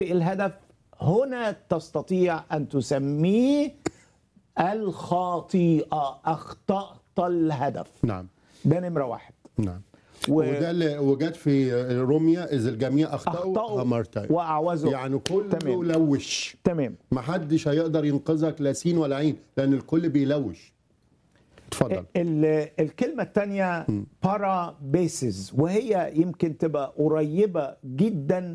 الهدف هنا تستطيع أن تسميه الخطيئة أخطأت الهدف نعم ده نمرة واحد نعم و- وده اللي وجد في روميا اذا الجميع اخطاوا أخطأوا همرتين وأعوزوا يعني كله تمام. لوش تمام ما حدش هيقدر ينقذك لا سين ولا عين لان الكل بيلوش اتفضل ال- الكلمة الثانية بارا بيسز وهي يمكن تبقى قريبة جدا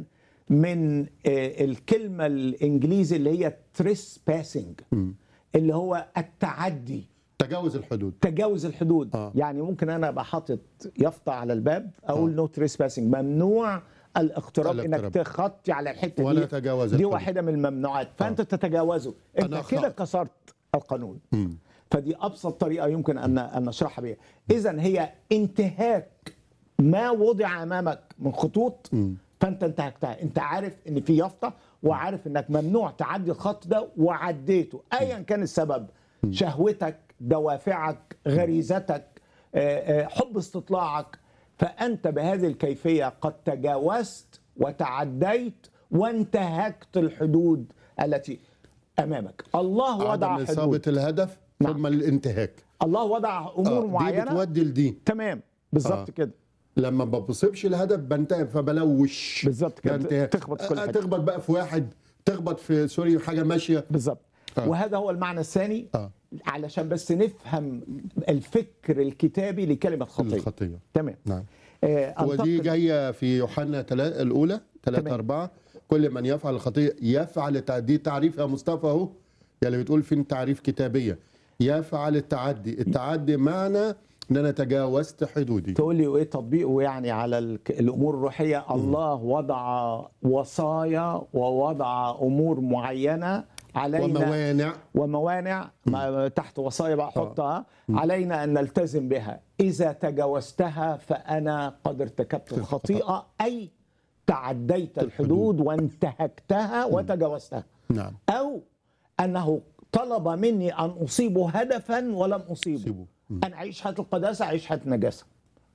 من آه، الكلمة الإنجليزي اللي هي تريس باسنج اللي هو التعدي تجاوز الحدود تجاوز الحدود آه. يعني ممكن انا ابقى حاطط يافطه على الباب اقول نو تريس باسنج ممنوع الاقتراب انك الاقتراب. تخطي على الحته ولا دي تجاوز دي الحدود. واحده من الممنوعات فانت تتجاوزه انت أنا كده أخطأت. كسرت القانون فدي ابسط طريقه يمكن ان ان نشرحها بيها اذا هي انتهاك ما وضع امامك من خطوط فانت انتهكتها انت عارف ان في يافطه وعارف انك ممنوع تعدي الخط ده وعديته ايا كان السبب شهوتك دوافعك غريزتك آه، آه، حب استطلاعك فانت بهذه الكيفيه قد تجاوزت وتعديت وانتهكت الحدود التي امامك الله وضع عدم اصابه حدود الهدف نعم. ثم الانتهاك الله وضع امور آه، دي معينه بتودي لدي تمام بالظبط آه. كده لما ما بصيبش الهدف بنتهي فبلوش بالظبط كده. ده انتهاك. تخبط في كل آه، حتة. تخبط بقى في واحد تخبط في سوري حاجه ماشيه بالظبط آه. وهذا هو المعنى الثاني آه. علشان بس نفهم الفكر الكتابي لكلمه خطيه الخطيه تمام نعم آه ودي أنتقل- جايه في يوحنا تلا- الاولى 3 تمام. 4 كل من يفعل الخطيه يفعل التع- دي تعريف يا مصطفى اهو يلي بتقول فين تعريف كتابيه يفعل التعدي التعدي معنى ان انا تجاوزت حدودي تقول لي وايه تطبيقه يعني على الك- الامور الروحيه الله وضع وصايا ووضع امور معينه علينا وموانع وموانع ما تحت وصايا بقى حطها علينا ان نلتزم بها اذا تجاوزتها فانا قد ارتكبت الخطيئه اي تعديت الحدود وانتهكتها وتجاوزتها نعم او انه طلب مني ان اصيب هدفا ولم اصيبه أصيبه. ان اعيش حياه القداسه اعيش حياه النجاسه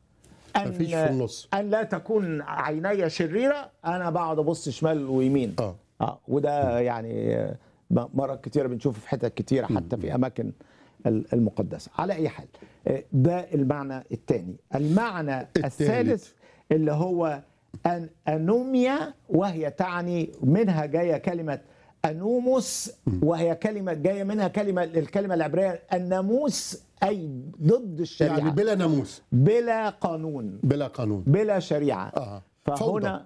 ان مفيش في النص. ان لا تكون عيني شريره انا بقعد ابص شمال ويمين اه اه وده يعني آه، مرات كتيره بنشوفه في حتت كتيره حتى في اماكن ال- المقدسه على اي حال آه، ده المعنى الثاني المعنى التالت. الثالث اللي هو أن أنوميا وهي تعني منها جايه كلمه انوموس وهي كلمه جايه منها كلمه الكلمه العبريه الناموس اي ضد الشريعه يعني بلا ناموس بلا قانون بلا قانون بلا شريعه آه. فهنا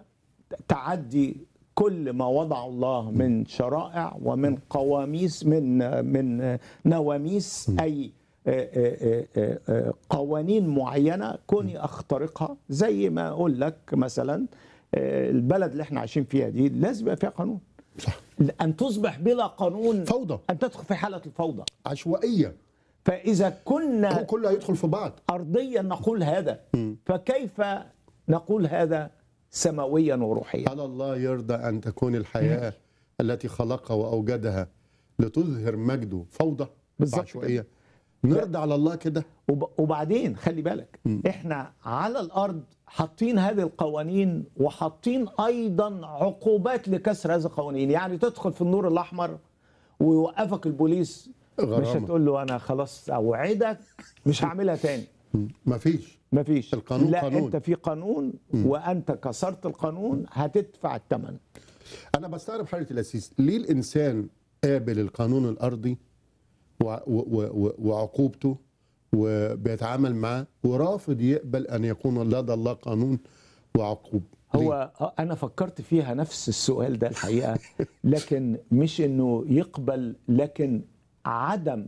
تعدي كل ما وضع الله من شرائع ومن قواميس من من نواميس اي آه، آه، آه، آه، قوانين معينه كوني اخترقها زي ما اقول لك مثلا آه، البلد اللي احنا عايشين فيها دي لازم يبقى فيها قانون صح ان تصبح بلا قانون فوضى ان تدخل في حاله الفوضى عشوائيه فاذا كنا هو كله هيدخل في بعض ارضيا نقول هذا فكيف نقول هذا سماويا وروحيا على الله يرضى ان تكون الحياه التي خلقها واوجدها لتظهر مجده فوضى بالظبط عشوائيه نرضى على الله كده وب- وبعدين خلي بالك احنا على الارض حاطين هذه القوانين وحاطين ايضا عقوبات لكسر هذه القوانين يعني تدخل في النور الاحمر ويوقفك البوليس مش غرامة. هتقول له انا خلاص اوعدك مش هعملها تاني مفيش مفيش القانون لا قانون. انت في قانون وانت كسرت القانون هتدفع الثمن انا بستغرب حضرتك الاسيس ليه الانسان قابل القانون الارضي و- و- و- و- وعقوبته وبيتعامل معاه ورافض يقبل ان يكون لدى الله قانون وعقوب ليه؟ هو انا فكرت فيها نفس السؤال ده الحقيقه لكن مش انه يقبل لكن عدم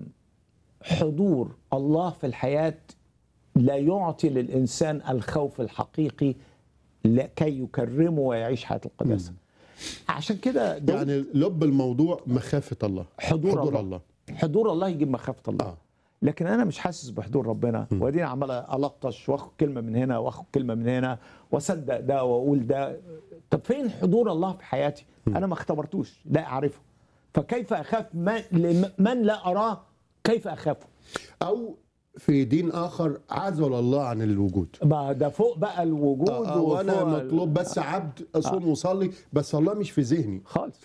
حضور الله في الحياه لا يعطي للانسان الخوف الحقيقي لكي يكرمه ويعيش حياه القداسه عشان كده ده يعني لب الموضوع مخافه الله حضور, حضور الله. الله حضور الله يجيب مخافه الله آه. لكن انا مش حاسس بحضور ربنا واديني عمال الطش واخد كلمه من هنا واخد كلمه من هنا واصدق ده واقول ده طب فين حضور الله في حياتي انا ما اختبرتوش لا اعرفه فكيف اخاف من, من لا اراه كيف اخافه او في دين اخر عزل الله عن الوجود ما ده فوق بقى الوجود آه، وانا وفوق ال- مطلوب بس عبد اصوم وصلي بس الله مش في ذهني خالص